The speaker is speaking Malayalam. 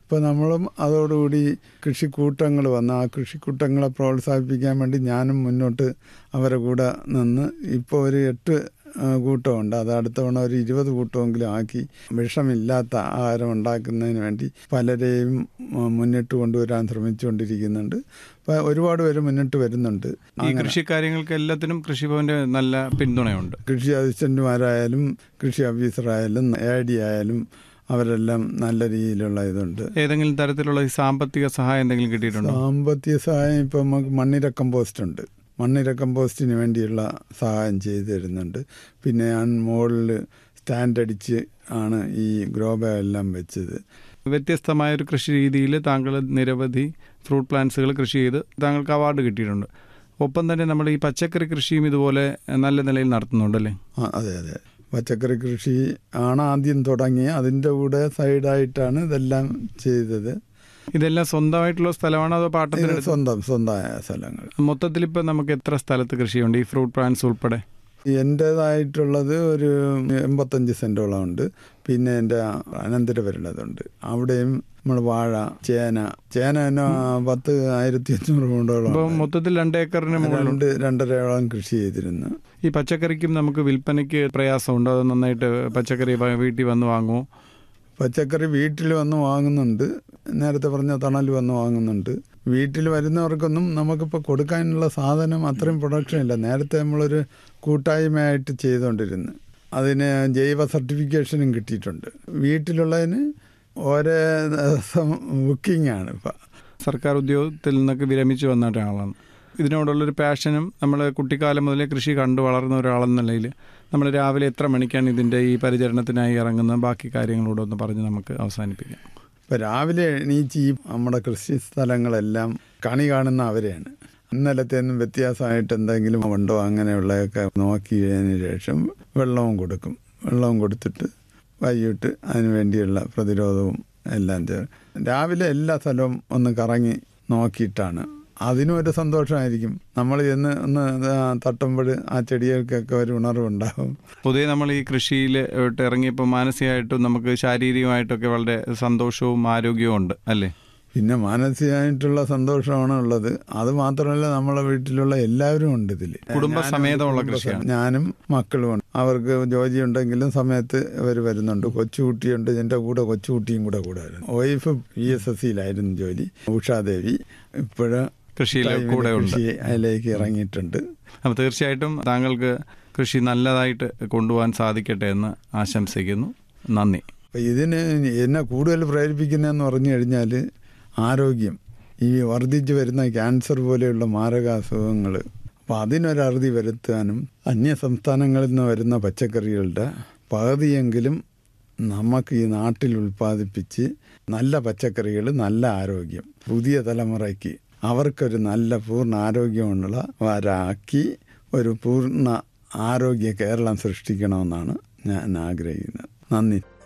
ഇപ്പോൾ നമ്മളും അതോടുകൂടി കൃഷിക്കൂട്ടങ്ങൾ വന്ന് ആ കൃഷിക്കൂട്ടങ്ങളെ പ്രോത്സാഹിപ്പിക്കാൻ വേണ്ടി ഞാനും മുന്നോട്ട് അവരെ കൂടെ നിന്ന് ഇപ്പോൾ ഒരു എട്ട് ആ, കൂട്ടമുണ്ട് അത് അടുത്ത തവണ ഒരു ഇരുപത് കൂട്ടമെങ്കിലും ആക്കി വിഷമില്ലാത്ത ആഹാരം ഉണ്ടാക്കുന്നതിന് വേണ്ടി പലരെയും ആ, മുന്നിട്ട് കൊണ്ടുവരാൻ ശ്രമിച്ചുകൊണ്ടിരിക്കുന്നുണ്ട് അപ്പോൾ ഒരുപാട് പേര് മുന്നിട്ട് വരുന്നുണ്ട് ഈ കൃഷി കാര്യങ്ങൾക്ക് എല്ലാത്തിനും കൃഷിഭവന്റെ നല്ല പിന്തുണയുണ്ട് കൃഷി അസിസ്റ്റന്റുമാരായാലും കൃഷി ഓഫീസറായാലും എ ഡി ആയാലും അവരെല്ലാം നല്ല രീതിയിലുള്ള ഇതുണ്ട് ഏതെങ്കിലും തരത്തിലുള്ള ഈ സാമ്പത്തിക സഹായം എന്തെങ്കിലും കിട്ടിയിട്ടുണ്ടോ സാമ്പത്തിക സഹായം ഇപ്പം നമുക്ക് മണ്ണിര കമ്പോസ്റ്റ് ഉണ്ട് മണ്ണിര കമ്പോസ്റ്റിന് വേണ്ടിയുള്ള സഹായം ചെയ്തു തരുന്നുണ്ട് പിന്നെ ഞാൻ മുകളിൽ സ്റ്റാൻഡ് അടിച്ച് ആണ് ഈ ഗ്രോ ബാഗ് എല്ലാം വെച്ചത് വ്യത്യസ്തമായ ഒരു കൃഷി രീതിയിൽ താങ്കൾ നിരവധി ഫ്രൂട്ട് പ്ലാന്റ്സുകൾ കൃഷി ചെയ്ത് താങ്കൾക്ക് അവാർഡ് കിട്ടിയിട്ടുണ്ട് ഒപ്പം തന്നെ നമ്മൾ ഈ പച്ചക്കറി കൃഷിയും ഇതുപോലെ നല്ല നിലയിൽ നടത്തുന്നുണ്ടല്ലേ ആ അതെ അതെ പച്ചക്കറി കൃഷി ആണ് ആദ്യം തുടങ്ങി അതിൻ്റെ കൂടെ സൈഡായിട്ടാണ് ഇതെല്ലാം ചെയ്തത് ഇതെല്ലാം സ്വന്തമായിട്ടുള്ള സ്ഥലമാണോ അതോ ഇത് പാട്ടത്തിന് സ്വന്തം സ്വന്തമായ സ്ഥലങ്ങൾ മൊത്തത്തിൽ ഇപ്പം നമുക്ക് എത്ര സ്ഥലത്ത് കൃഷിയുണ്ട് ഈ ഫ്രൂട്ട് പ്ലാന്റ്സ് ഉൾപ്പെടെ എൻ്റേതായിട്ടുള്ളത് ഒരു എൺപത്തഞ്ച് സെൻറ്റോളം ഉണ്ട് പിന്നെ എൻ്റെ അനന്തരവരുള്ളതുണ്ട് അവിടെയും നമ്മൾ വാഴ ചേന ചേന തന്നെ പത്ത് ആയിരത്തി അഞ്ഞൂറ് ഇപ്പം കൊണ്ടോളം മൊത്തത്തിൽ രണ്ട് ഏക്കറിന് മുകളിലുണ്ട് രണ്ട് രണ്ടരയോളം കൃഷി ചെയ്തിരുന്നു ഈ പച്ചക്കറിക്കും നമുക്ക് വിൽപ്പനയ്ക്ക് പ്രയാസമുണ്ടോ അത് നന്നായിട്ട് പച്ചക്കറി വ- വീട്ടിൽ വന്ന് വാങ്ങുമോ പച്ചക്കറി വീട്ടിൽ വന്ന് വാങ്ങുന്നുണ്ട് നേരത്തെ പറഞ്ഞ തണൽ വന്ന് വാങ്ങുന്നുണ്ട് വീട്ടിൽ വരുന്നവർക്കൊന്നും നമുക്കിപ്പോൾ കൊടുക്കാനുള്ള സാധനം അത്രയും പ്രൊഡക്ഷൻ ഇല്ല നേരത്തെ നമ്മളൊരു കൂട്ടായ്മയായിട്ട് ചെയ്തുകൊണ്ടിരുന്നു അതിന് ജൈവ സർട്ടിഫിക്കേഷനും കിട്ടിയിട്ടുണ്ട് വീട്ടിലുള്ളതിന് ഓരോ ദിവസം ബുക്കിംഗ് ആണ് ഇപ്പം സർക്കാർ ഉദ്യോഗത്തിൽ നിന്നൊക്കെ വിരമിച്ചു വന്ന ഒരാളാണ് ഇതിനോടുള്ളൊരു പാഷനും നമ്മൾ കുട്ടിക്കാലം മുതലേ കൃഷി കണ്ടു വളർന്ന ഒരാളെന്ന നിലയിൽ നമ്മൾ രാവിലെ എത്ര മണിക്കാണ് ഇതിൻ്റെ ഈ പരിചരണത്തിനായി ഇറങ്ങുന്നത് ബാക്കി കാര്യങ്ങളോട് ഒന്ന് പറഞ്ഞ് നമുക്ക് അവസാനിപ്പിക്കാം ഇപ്പം രാവിലെ എണീച്ച് ഈ നമ്മുടെ കൃഷി സ്ഥലങ്ങളെല്ലാം കണി കാണുന്ന അവരെയാണ് ഇന്നലത്തേന്നും വ്യത്യാസമായിട്ട് എന്തെങ്കിലും ഉണ്ടോ അങ്ങനെയുള്ളതൊക്കെ നോക്കിയതിന് ശേഷം വെള്ളവും കൊടുക്കും വെള്ളവും കൊടുത്തിട്ട് വൈകിട്ട് അതിന് വേണ്ടിയുള്ള പ്രതിരോധവും എല്ലാം ചെയ്യും രാവിലെ എല്ലാ സ്ഥലവും ഒന്ന് കറങ്ങി നോക്കിയിട്ടാണ് അതിനും ഒരു സന്തോഷമായിരിക്കും നമ്മൾ ചെന്ന് ഒന്ന് തട്ടുമ്പോൾ ആ ചെടികൾക്കൊക്കെ ഒരു ഉണർവുണ്ടാവും പൊതുവെ നമ്മൾ ഈ കൃഷിയിൽ ഇറങ്ങിയപ്പോൾ മാനസികമായിട്ടും നമുക്ക് ശാരീരികമായിട്ടൊക്കെ വളരെ സന്തോഷവും ആരോഗ്യവും ഉണ്ട് അല്ലേ പിന്നെ മാനസികമായിട്ടുള്ള സന്തോഷമാണ് ഉള്ളത് അത് മാത്രമല്ല നമ്മളെ വീട്ടിലുള്ള എല്ലാവരും ഉണ്ട് ഇതിൽ കുടുംബസമേതമുള്ള കൃഷിയാണ്. ഞാനും മക്കളും ഉണ്ട് അവർക്ക് ജോലി ഉണ്ടെങ്കിലും സമയത്ത് ഇവർ വരുന്നുണ്ട് കൊച്ചുകുട്ടിയുണ്ട് എൻ്റെ കൂടെ കൊച്ചുകുട്ടിയും കൂടെ കൂടെ വരുന്നു വൈഫ് പി എസ് എസ് സിയിലായിരുന്നു ജോലി ഉഷാദേവി ഇപ്പോഴ് കൃഷിയിൽ കൂടെ ഉണ്ട് കൃഷി അതിലേക്ക് ഇറങ്ങിയിട്ടുണ്ട് അപ്പോൾ തീർച്ചയായിട്ടും താങ്കൾക്ക് കൃഷി നല്ലതായിട്ട് കൊണ്ടുപോകാൻ സാധിക്കട്ടെ എന്ന് ആശംസിക്കുന്നു നന്ദി അപ്പം ഇതിന് എന്നെ കൂടുതൽ പ്രേരിപ്പിക്കുന്നതെന്ന് പറഞ്ഞു കഴിഞ്ഞാൽ ആരോഗ്യം ഈ വർദ്ധിച്ചു വരുന്ന ക്യാൻസർ പോലെയുള്ള മാരകാസുഖങ്ങൾ അപ്പോൾ അതിനൊരറുതി വരുത്താനും അന്യ സംസ്ഥാനങ്ങളിൽ നിന്ന് വരുന്ന പച്ചക്കറികളുടെ പകുതിയെങ്കിലും നമുക്ക് ഈ നാട്ടിൽ ഉൽപ്പാദിപ്പിച്ച് നല്ല പച്ചക്കറികൾ നല്ല ആരോഗ്യം പുതിയ തലമുറയ്ക്ക് അവർക്കൊരു നല്ല പൂർണ്ണ ആരോഗ്യമുള്ളവരാക്കി ഒരു പൂർണ്ണ ആരോഗ്യ കേരളം സൃഷ്ടിക്കണമെന്നാണ് ഞാൻ ആഗ്രഹിക്കുന്നത് നന്ദി